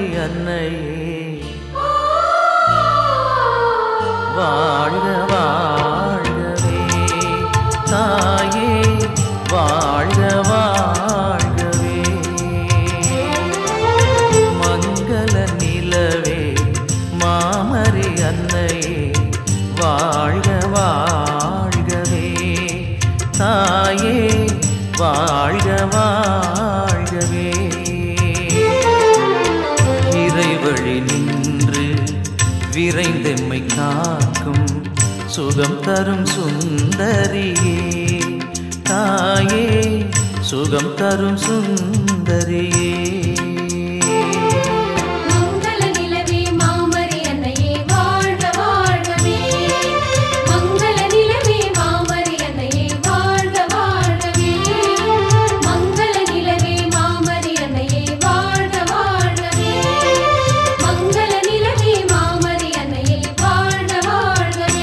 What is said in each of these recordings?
மாமரி அன்னையே வாழ்க வாழ்கவே தாயே வாழ்க வாழ்கவே மங்கள நிலவே மாமரி அன்னையே வாழ்க வாழ்கவே தாயே வாழ்க வாழ்கவே இறைவழி நின்று விரைந்தெம்மை காக்கும் சுகம் தரும் சுந்தரியே தாயே சுகம் தரும் சுந்தரியே மங்கள நிலவே மாமரி அன்னையே வாழ்க வாழ்கவே மங்கள நிலவே மாமரி அன்னையே வாழ்க வாழ்கவே மங்கள நிலவே மாமரி அன்னையே வாழ்க வாழ்கவே மங்கள நிலவே மாமரி அன்னையே வாழ்க வாழ்கவே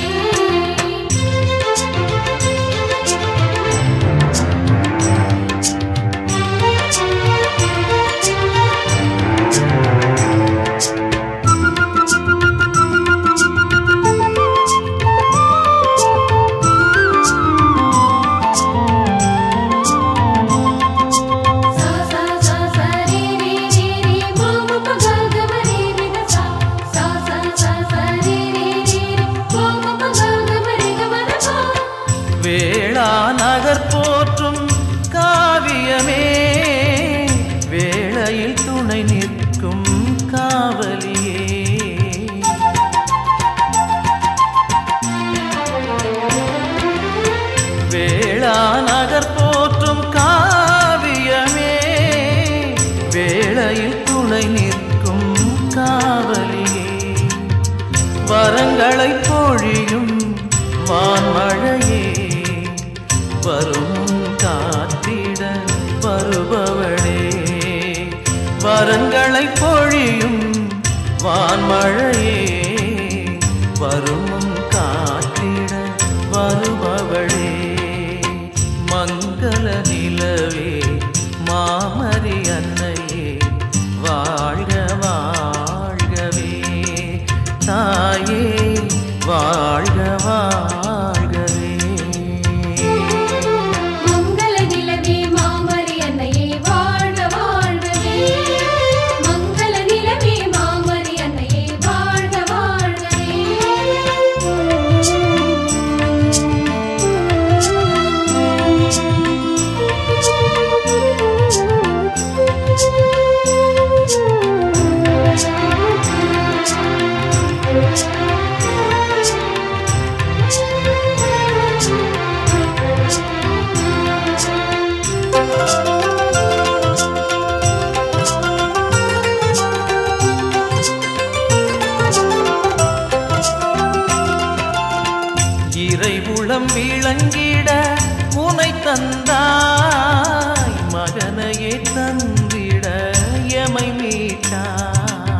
சா சா சா சா ரே ரே ரே ரே மா மா ப க க ம ரே ரே க சா சா சா சா சா ரே ரே ரே ரே மா மா ப க க ம ரே க ம ர சா வேளா நகர் போற்றும் காவியமே வேளையில் துணை நிற்கும் காவலியே வேளா நகர் போற்றும் காவியமே வேளையில் துணை நிற்கும் காவலியே வரங்களை பொழியும் வான்மழையே வரும் காத்திட வருபவளே வரங்களை பொழியும் வான்மழையே வரும் காத்திட வருபவளே மங்கள நிலவே மாமரி அன்னையே வாழ்க வாழ்கவே தாயே வாழ்க வாழ்கவே மங்கள நிலவே மாமரி அன்னையே வாழ்க வாழ்கவே மங்கள நிலவே மாமரி அன்னையே வாழ்க இறைவுளம் விளங்கிட உனை தந்தாய் மகனையே தந்திட எமை மீட்டாய்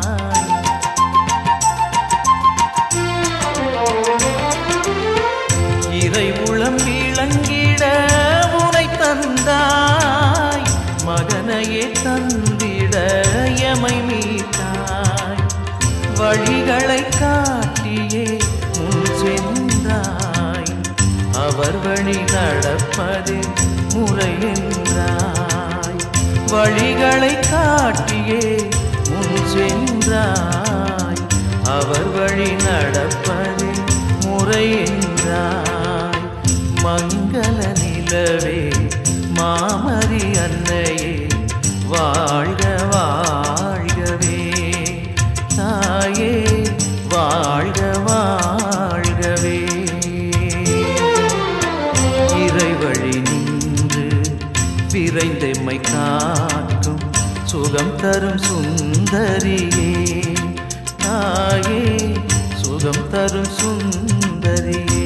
இறைவுளம் விளங்கிட உனை தந்தாய் மகனையே தந்திட எமை மீட்டாய் வழிகளை காட்டியே முன் சென்றாய் அவர் வழி நடப்பது முறை என்றாய் வழிகளை காட்டியே முன் சென்றாய் அவர் வழி நடப்பது முறை என்றாய் மங்கள நிலவே மாமரி அன்னையே வாழ்க வாழ்கவே தாயே வாழ்க வாழ்கவே இறைவழி நின்று விரைந்தெம்மை காக்கும் சுகம் தரும் சுந்தரியே தாயே சுகம் தரும் சுந்தரியே